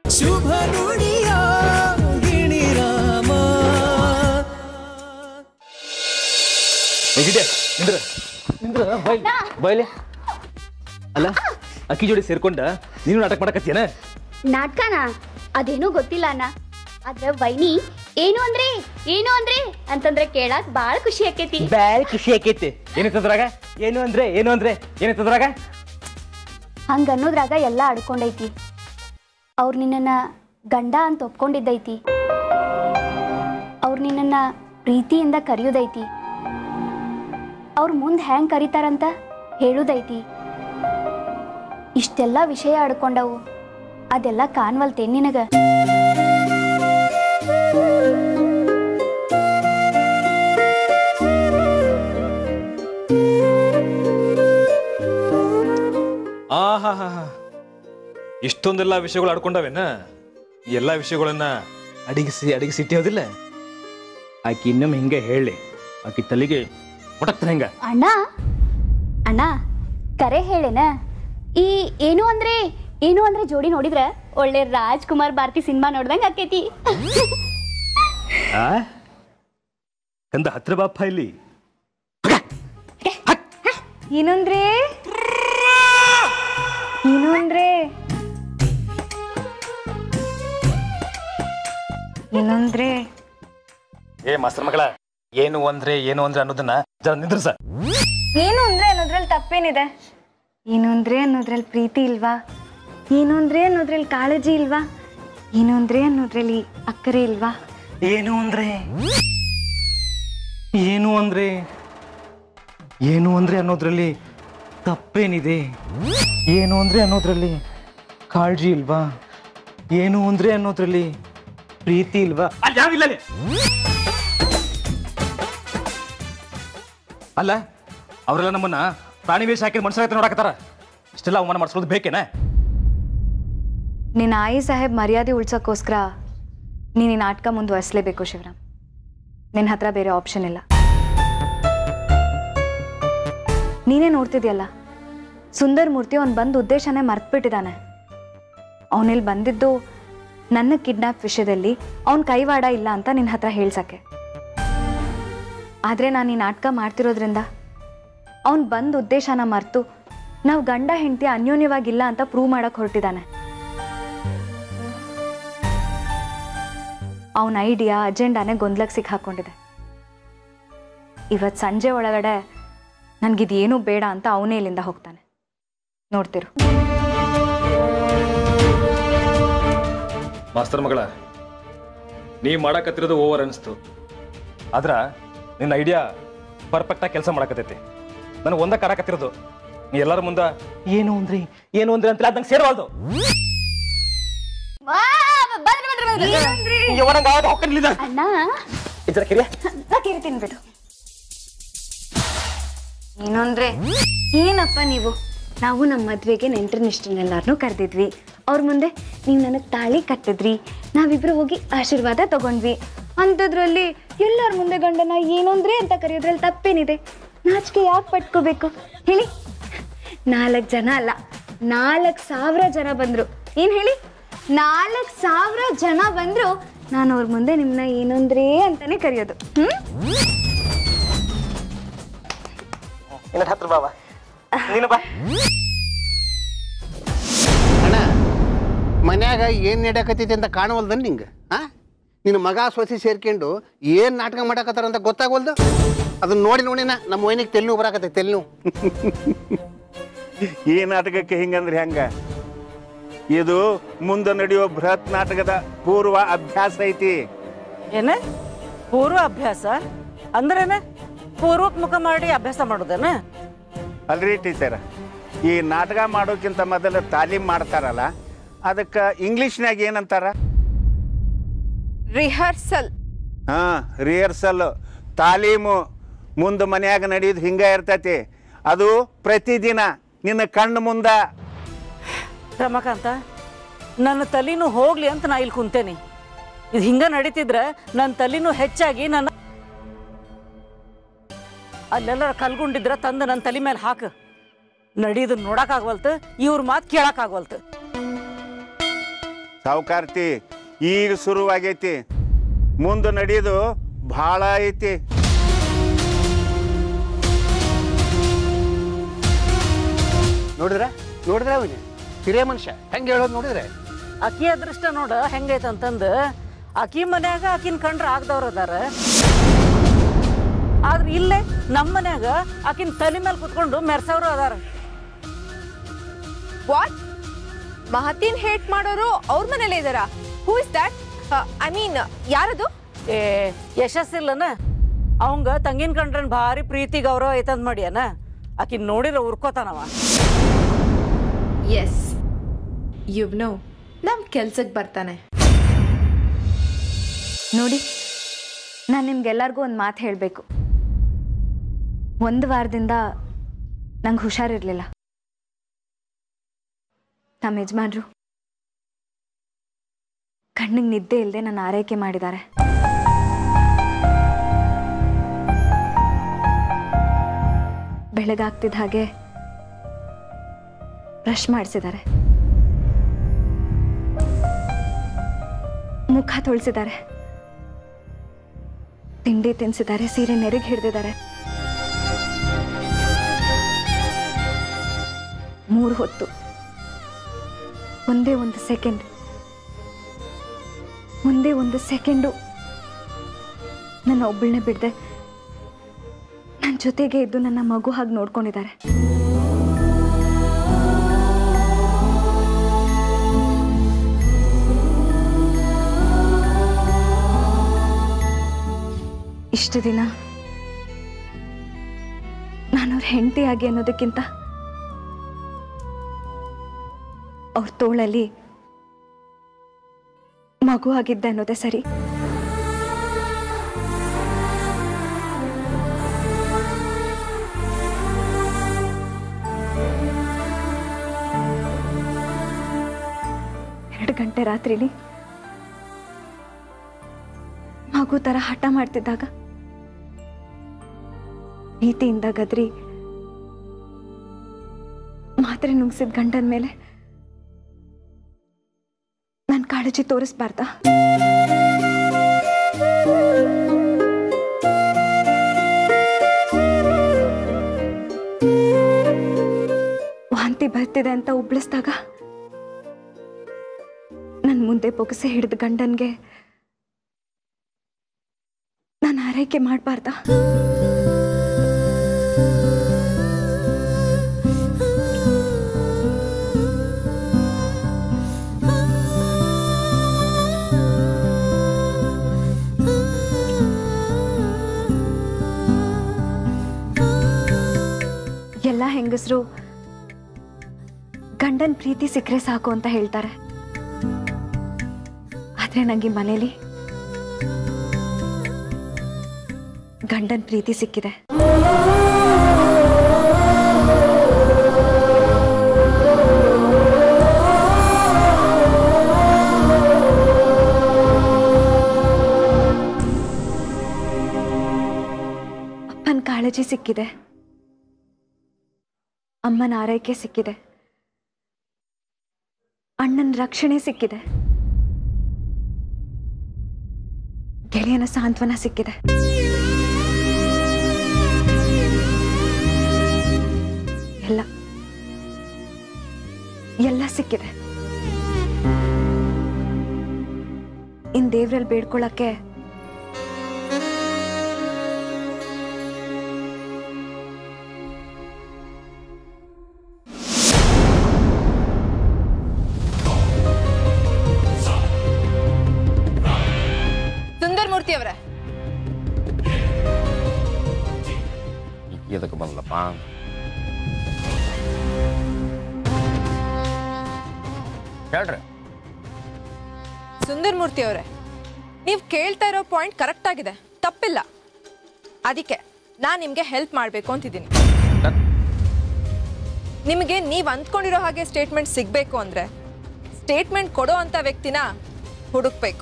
ಶುಭ ನುಡಿಯ ಗಿಣಿರಾಮ ಹೇಗಿದೆ ನಿಂದ್ರ ನಿಂದ್ರ ಬಾಯ್ ಬಾಯ್ಲೆ ಅಲ್ಲ ಅಕ್ಕಿ ಜೋಡಿ ಸೇರ್ಕೊಂಡ ನೀನು ನಾಟಕ ಮಾಡಕತ್ತೀಯನ ನಾಟಕನ ಅದೇನೋ ಗೊತ್ತಿಲ್ಲ ಅಣ್ಣ ಆದ್ರೆ ವೈನಿ ಏನು ಅಂದ್ರೆ ಏನು ಅಂದ್ರೆ ಅಂತಂದ್ರೆ ಕೇಳಕ್ ಬಾಳ ಖುಷಿ ಆಕೇತಿ ಬ್ಯಾಳ ಖುಷಿ ಆಕೈತಿ ಏನೈತದ್ರಾಗ ಏನು ಅಂದ್ರೆ ಏನು ಅಂದ್ರೆ ಏನೈತದ್ರಾಗ ಹಂಗ ಅನ್ನೋದ್ರಾಗ ಎಲ್ಲ ಅಡ್ಕೊಂಡೈತಿ ಅವ್ರು ನಿನ್ನನ್ನ ಗಂಡ ಅಂತ ಒಪ್ಕೊಂಡಿದ್ದೈತಿ ಅವ್ರು ನಿನ್ನನ್ನ ಪ್ರೀತಿಯಿಂದ ಕರೆಯೋದೈತಿ ಅವ್ರ ಮುಂದೆ ಹೆಂಗ್ ಕರೀತಾರಂತ ಹೇಳುದೈತಿ ಇಷ್ಟೆಲ್ಲ ವಿಷಯ ಅಡ್ಕೊಂಡವು ಅದೆಲ್ಲ ಕಾಣ್ವಲ್ತೇ ನಿನಗ ಆಹಾ ಹಾ ಹಾ ಇಷ್ಟೊಂದೆಲ್ಲ ವಿಷಯಗಳು ಆಡ್ಕೊಂಡವೇನ ಈ ಎಲ್ಲ ವಿಷಯಗಳನ್ನ ಅಡಿಗಿಸಿ ಅಡಿಗಿಸಿ ಇಟ್ಟಿಯೋದಿಲ್ಲ ಆಕಿ ಇನ್ನೊಮ್ಮೆ ಹಿಂಗೆ ಹೇಳಿ ಆಕಿ ತಲೆಗೆ ಒಟಕ್ತಾನೆ ಹೆಂಗ ಅಣ್ಣ ಅಣ್ಣ ಕರೆ ಹೇಳೇನ ಈ ಏನು ಅಂದ್ರೆ ಏನು ಅಂದ್ರೆ ಜೋಡಿ ನೋಡಿದ್ರ ಒಳ್ಳೆ ರಾಜ್ಕುಮಾರ್ ಭಾರತಿ ಸಿನಿಮಾ ನೋಡ್ದಂಗ ಆಕೈತಿ ಆ ಕಂದ ಹತ್ರ ಬಾಪ ಇಲ್ಲಿ ಏನಂದ್ರೆ ಏನು ಅಂದ್ರೆ ಏನಂದ್ರೆ ಏ ಮಾಸ್ತರ್ ಮಗಳ ಏನು ಅಂದ್ರೆ ಏನು ಅಂದ್ರೆ ಅನ್ನೋದನ್ನ ಜರ ನಿಂದ್ರಸ ಏನು ಅಂದ್ರೆ ಅನ್ನೋದ್ರಲ್ಲಿ ತಪ್ಪೇನಿದೆ ಏನು ಅಂದ್ರೆ ಅನ್ನೋದ್ರಲ್ಲಿ ಪ್ರೀತಿ ಇಲ್ವಾ ಏನು ಅಂದ್ರೆ ಅನ್ನೋದ್ರಲ್ಲಿ ಕಾಳಜಿ ಇಲ್ವಾ ಏನು ಅಂದ್ರೆ ಅನ್ನೋದ್ರಲ್ಲಿ ಅಕ್ಕರೆ ಇಲ್ವಾ ಏನು ಅಂದ್ರೆ ಏನು ಅಂದ್ರೆ ಏನು ಅಂದ್ರೆ ಅನ್ನೋದ್ರಲ್ಲಿ ತಪ್ಪೇನಿದೆ ಏನು ಅಂದ್ರೆ ಅನ್ನೋದ್ರಲ್ಲಿ ಕಾಳಜಿ ಇಲ್ವಾ ಏನು ಅಂದ್ರೆ ಅನ್ನೋದ್ರಲ್ಲಿ ಪ್ರೀತಿ ಇಲ್ವಾ ಅಲ್ಲಿ ಯಾವಿಲ್ಲ ಅಲ್ಲಿ. ಅಲ್ಲ ಅವರೆಲ್ಲ ನಮ್ಮನ್ನ ಪ್ರಾಣಿ ವೇಷ ಹಾಕಿ ಮನುಷ್ಯರ ನೋಡಕತ್ತಾರ ಇಷ್ಟೆಲ್ಲ ಅವಮಾನ ಮಾಡಿಸೋದು ಬೇಕೇನ ನಿನ್ನ ಆಯಿ ಸಾಹೇಬ್ ಮರ್ಯಾದೆ ಉಳ್ಸೋಕ್ಕೋಸ್ಕರ ನೀನು ಈ ನಾಟಕ ಮುಂದುವರಿಸಲೇಬೇಕು ಶಿವರಾಮ್ ನಿನ್ನ ಹತ್ರ ಬೇರೆ ಆಪ್ಷನ್ ಇಲ್ಲ ನೀನೇ ನೋಡ್ತಿದ್ಯಲ್ಲ ಸುಂದರ್ ಮೂರ್ತಿ ಅವ್ನು ಬಂದ ಉದ್ದೇಶನೇ ಮರ್ತ್ಬಿಟ್ಟಿದ್ದಾನೆ ಅವನಿಲ್ಲಿ ಬಂದಿದ್ದು ನನ್ನ ಕಿಡ್ನಾಪ್ ವಿಷಯದಲ್ಲಿ ಅವನ ಕೈವಾಡ ಇಲ್ಲ ಅಂತ ನಿನ್ನ ಹತ್ರ ಹೇಳ್ಸಕ್ಕೆ ಆದರೆ ನಾನು ಈ ನಾಟಕ ಮಾಡ್ತಿರೋದ್ರಿಂದ ಅವನು ಬಂದ ಉದ್ದೇಶನ ಮರೆತು ನಾವು ಗಂಡ ಹೆಂಡತಿ ಅನ್ಯೋನ್ಯವಾಗಿಲ್ಲ ಅಂತ ಪ್ರೂವ್ ಮಾಡಕ್ಕೆ ಹೊರಟಿದ್ದಾನೆ ಅವನ ಐಡಿಯಾ ಅಜೆಂಡಾನೇ ಗೊಂದಲಕ್ಕೆ ಸಿಕ್ಕಾಕೊಂಡಿದೆ ಇವತ್ತು ಸಂಜೆ ಒಳಗಡೆ ನನಗಿದೇನು ಬೇಡ ಅಂತ ಅವನೇ ಇಲ್ಲಿಂದ ಹೋಗ್ತಾನೆ ನೋಡ್ತಿರು ಮಾಸ್ತರ್ ಮಗಳ ನೀ ಮಾಡಕತ್ತಿರೋದು ಓವರ್ ಅನಿಸ್ತು ಆದ್ರ ನಿನ್ನ ಐಡಿಯಾ ಪರ್ಫೆಕ್ಟಾಗಿ ಕೆಲಸ ಮಾಡಕತ್ತೈತಿ ನನಗೆ ಒಂದ ಕಾಡಕತ್ತಿರೋದು ನೀ ಎಲ್ಲರ ಮುಂದ ಏನು ಅಂದ್ರಿ ಏನು ಅಂದ್ರಿ ಅಂತ ನಂಗೆ ಸೇರವಾಲ್ದು ಅಣ್ಣ ಕಿರಿತೀನಿ ಬಿಡು ಏನು ಅಂದ್ರೆ ಏನಪ್ಪ ನೀವು ನಾವು ನಮ್ಮ ಮದ್ವೆಗೆ ನೆಂಟರನಿಷ್ಟನ್ನೆಲ್ಲರನ್ನೂ ಕರೆದಿದ್ವಿ ಅವ್ರ ಮುಂದೆ ನೀವು ನನಗೆ ತಾಳಿ ಕಟ್ಟಿದ್ರಿ ನಾವಿಬ್ರು ಹೋಗಿ ಆಶೀರ್ವಾದ ತಗೊಂಡ್ವಿ ಅಂಥದ್ರಲ್ಲಿ ಎಲ್ಲರ ಮುಂದೆ ಗಂಡನ ಏನಂದ್ರೆ ಅಂತ ಕರೆಯೋದ್ರಲ್ಲಿ ತಪ್ಪೇನಿದೆ ನಾಚಿಕೆ ಯಾಕೆ ಪಟ್ಕೋಬೇಕು ಹೇಳಿ ನಾಲ್ಕು ಜನ ಅಲ್ಲ ನಾಲ್ಕು ಸಾವಿರ ಜನ ಬಂದ್ರು ಏನು ಹೇಳಿ ನಾಲ್ಕು ಸಾವಿರ ಜನ ಬಂದ್ರು ನಾನು ಅವ್ರ ಮುಂದೆ ನಿಮ್ಮನ್ನ ಏನಂದ್ರೆ ಅಂತಾನೆ ಕರೆಯೋದು ಹ್ಮ್ ಹತ್ರ ಬಾಬಾ ನೀನು ಬಾ ಅಣ್ಣ ಮನ್ಯಾಗ ಏನು ನಡ್ಯಾಕತ್ತೈತಿ ಅಂತ ಕಾಣವಲ್ದ ನಿಂಗೆ ಆ ನಿನ್ನ ಮಗ ಸೊಸಿ ಸೇರ್ಕೊಂಡು ಏನು ನಾಟಕ ಮಾಡಕತ್ತಾರ ಅಂತ ಗೊತ್ತಾಗವಲ್ದು ಅದನ್ನ ನೋಡಿ ನೋಡಿನ ನಮ್ಮ ವೈನಿಗೆ ತೆಲ್ಲು ಬರಾಕತ್ತೈತಿ ತೆಲ್ಲು ಈ ನಾಟಕಕ್ಕೆ ಹಿಂಗಂದ್ರೆ ಹೆಂಗ ಇದು ಮುಂದೆ ನಡೆಯುವ ಬೃಹತ್ ನಾಟಕದ ಪೂರ್ವ ಅಭ್ಯಾಸ ಐತಿ ಏನ ಪೂರ್ವ ಅಭ್ಯಾಸ ಅಂದ್ರೇನ ಪೂರ್ವೋತ್ಮುಖ ಮಾಡಿ ಅಭ್ಯಾಸ ಮಾಡೋದೇನ ಅಲ್ರಿ ಟೀಚರ್ ಈ ನಾಟಕ ಮಾಡೋಕ್ಕಿಂತ ಮೊದಲು ತಾಲೀಮ್ ಮಾಡ್ತಾರಲ್ಲ ಅದಕ್ಕೆ ಇಂಗ್ಲೀಷ್ನಾಗ ಏನಂತಾರ ರಿಹರ್ಸಲ್ ಹಾ ರಿಹರ್ಸಲ್ ತಾಲೀಮು ಮುಂದೆ ಮನ್ಯಾಗ ನಡೆಯೋದು ಹಿಂಗ ಇರ್ತೈತಿ ಅದು ಪ್ರತಿದಿನ ನಿನ್ನ ಕಣ್ಣು ಮುಂದ ರಮಕಾಂತ ನನ್ನ ತಲೆನೂ ಹೋಗ್ಲಿ ಅಂತ ನಾ ಇಲ್ಲಿ ಕುಂತೇನಿ ಇದು ಹಿಂಗ ನಡೀತಿದ್ರ ನನ್ನ ತಲೆನೂ ಹೆಚ್ಚಾಗಿ ನನ್ನ ಅಲ್ಲೆಲ್ಲರ ಕಲ್ಗುಂಡಿದ್ರ ತಂದು ನನ್ನ ತಲೆ ಮೇಲೆ ಹಾಕ ನಡೀದು ನೋಡಕ್ಕಾಗವಲ್ತು ಇವ್ರ ಮಾತು ಕೇಳಕ್ಕಾಗವಲ್ತು ಸಾವುಕಾರ್ತಿ ಈಗ ಶುರುವಾಗೈತಿ ಮುಂದೆ ನಡೆಯೋದು ಭಾಳ ಐತಿ ನೋಡಿದ್ರೆ ನೋಡಿದ್ರೆ ಅವನು ಹಿರಿಯ ಮನುಷ್ಯ ಹೆಂಗೆ ಹೇಳೋದು ನೋಡಿದ್ರೆ ಆಕಿ ಅದೃಷ್ಟ ನೋಡ ಹೆಂಗೈತೆ ಅಂತಂದು ಆಕಿ ಮನ್ಯಾಗ ಆಕಿನ ಕಂಡ್ರ ಆಗ್ದವ್ರು ಅದಾರ ಆದ್ರೆ ಇಲ್ಲೇ ನಮ್ಮ ಮನ್ಯಾಗ ಆಕಿನ ತಲೆ ಮೇಲೆ ಕುತ್ಕೊಂಡು ಮೆರ್ಸವ್ರು ಅದಾರ ವಾಟ್ ಮಹತಿನ್ ಹೇಟ್ ಮಾಡೋರು ಅವ್ರ ಮನೇಲೇ ಇದಾರಾ who is that I mean ಯಾರದು ಏ ಯಶಸ್ಸಿಲ್ಲನ ಅವಂಗ ತಂಗಿನ ಕಂಡ್ರನ್ ಭಾರಿ ಪ್ರೀತಿ ಗೌರವ ಐತಂದ್ ಮಾಡ್ಯಾನ ಆಕಿನ್ ನೋಡಿರ ಉರ್ಕೋತಾನವ ಎಸ್ ಇವ್ನು ನಮ್ ಕೆಲ್ಸಕ್ಕೆ ಬರ್ತಾನೆ ನೋಡಿ ನಾನು ನಿಮ್ಗೆಲ್ಲರಿಗೂ ಒಂದು ಮಾತು ಹೇಳಬೇಕು ಒಂದು ವಾರದಿಂದ ನಂಗೆ ಹುಷಾರಿರಲಿಲ್ಲ ನಮ್ಮ ಯಜಮಾನ್ರು ಕಣ್ಣಿಗೆ ನಿದ್ದೆ ಇಲ್ಲದೆ ನನ್ನ ಆರೈಕೆ ಮಾಡಿದ್ದಾರೆ ಬೆಳಗಾಗ್ತಿದ್ದ ಹಾಗೆ ಬ್ರಷ್ ಮಾಡಿಸಿದ್ದಾರೆ ಮುಖ ತೊಳ್ಸಿದ್ದಾರೆ ತಿಂಡಿ ತಿನ್ಸಿದ್ದಾರೆ ಸೀರೆ ನೆರಿಗೆ ಹಿಡ್ದಿದ್ದಾರೆ ಮೂರು ಹೊತ್ತು ಒಂದೇ ಒಂದು ಸೆಕೆಂಡ್ ಒಂದೇ ಒಂದು ಸೆಕೆಂಡು ನನ್ನ ಒಬ್ಬಳನ್ನೇ ಬಿಡದೆ ನನ್ನ ಜೊತೆಗೆ ಇದ್ದು ನನ್ನ ಮಗು ಹಾಗೆ ನೋಡ್ಕೊಂಡಿದ್ದಾರೆ ಇಷ್ಟು ದಿನ ನಾನು ಅವ್ರ ಹೆಂಡತಿಯಾಗಿ ಅನ್ನೋದಕ್ಕಿಂತ ಅವ್ರ ತೋಳಲ್ಲಿ ಮಗು ಆಗಿದ್ದೆ ಅನ್ನೋದೇ ಸರಿ ಎರಡು ಗಂಟೆ ರಾತ್ರಿಲಿ ಮಗು ತರ ಹಠ ಮಾಡ್ತಿದ್ದಾಗ ಪ್ರೀತಿಯಿಂದ ಗದ್ರಿ ಮಾತ್ರೆ ನುಗ್ಸಿದ ಗಂಡನ ಮೇಲೆ ನನ್ನ ಕಾಳಜಿ ತೋರಿಸ್ಬಾರ್ದಾ ವಾಂತಿ ಬರ್ತಿದೆ ಅಂತ ಉಬ್ಳಿಸ್ದಾಗ ನನ್ನ ಮುಂದೆ ಬೊಗಸೆ ಹಿಡಿದ ಗಂಡನ್ಗೆ ನಾನು ಆರೈಕೆ ಮಾಡಬಾರ್ದಾ ಎಲ್ಲ ಹೆಂಗಸರು ಗಂಡನ್ ಪ್ರೀತಿ ಸಿಕ್ಕರೆ ಸಾಕು ಅಂತ ಹೇಳ್ತಾರೆ ಆದ್ರೆ ನಂಗೆ ಮನೇಲಿ ಗಂಡನ್ ಪ್ರೀತಿ ಸಿಕ್ಕಿದೆ ಅಪ್ಪನ ಕಾಳಜಿ ಸಿಕ್ಕಿದೆ ಅಮ್ಮನ ಆರೈಕೆ ಸಿಕ್ಕಿದೆ ಅಣ್ಣನ ರಕ್ಷಣೆ ಸಿಕ್ಕಿದೆ ಗೆಳೆಯನ ಸಾಂತ್ವನ ಸಿಕ್ಕಿದೆ ಎಲ್ಲ ಎಲ್ಲ ಸಿಕ್ಕಿದೆ ಇನ್ ದೇವ್ರಲ್ಲಿ ಬೇಡ್ಕೊಳಕ್ಕೆ ಸುಂದರ್ ಮೂರ್ತಿ ಅವರೇ ಎದಕ್ಕೆ ಬಂದಪ್ಪ ಹೇಳ್ರಿ ಸುಂದರ್ ಮೂರ್ತಿ ಅವರೇ ನೀವು ಕೇಳ್ತಾ ಇರೋ ಪಾಯಿಂಟ್ ಕರೆಕ್ಟ್ ಆಗಿದೆ ತಪ್ಪಿಲ್ಲ ಅದಕ್ಕೆ ನಾನು ನಿಮಗೆ ಹೆಲ್ಪ್ ಮಾಡಬೇಕು ಅಂತಿದ್ದೀನಿ ನಿಮಗೆ ನೀವು ಅಂದ್ಕೊಂಡಿರೋ ಹಾಗೆ ಸ್ಟೇಟ್ಮೆಂಟ್ ಸಿಗಬೇಕು ಅಂದರೆ ಸ್ಟೇಟ್ಮೆಂಟ್ ಕೊಡೋ ಅಂಥ ವ್ಯಕ್ತಿನ ಹುಡುಕ್ಬೇಕು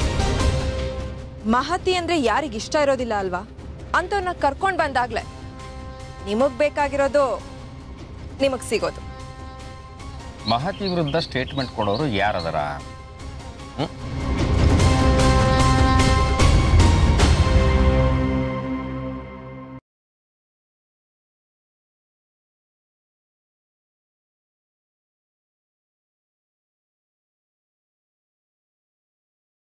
ಮಹತಿ ಅಂದರೆ ಯಾರಿಗೆ ಇಷ್ಟ ಇರೋದಿಲ್ಲ ಅಲ್ವಾ ಅಂಥವ್ರನ್ನ ಕರ್ಕೊಂಡು ಬಂದಾಗಲೇ ನಿಮಗೆ ಬೇಕಾಗಿರೋದು ನಿಮಗೆ ಸಿಗೋದು ಮಹತಿ ವಿರುದ್ಧ ಸ್ಟೇಟ್ಮೆಂಟ್ ಕೊಡೋರು ಯಾರದಾರ ಹ್ಞೂ